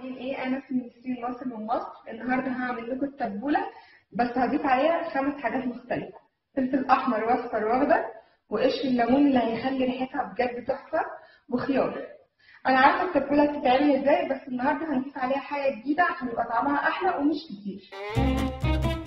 عاملين ايه انا اسمي نسرين ناصر من مصر النهارده هعمل لكم التبوله بس هضيف عليها خمس حاجات مختلفه فلفل احمر واصفر واخضر وقشر الليمون اللي هيخلي ريحتها بجد تحفه وخيار انا عارفه التبوله بتتعمل ازاي بس النهارده هنضيف عليها حاجه جديده عشان يبقى طعمها احلى ومش كتير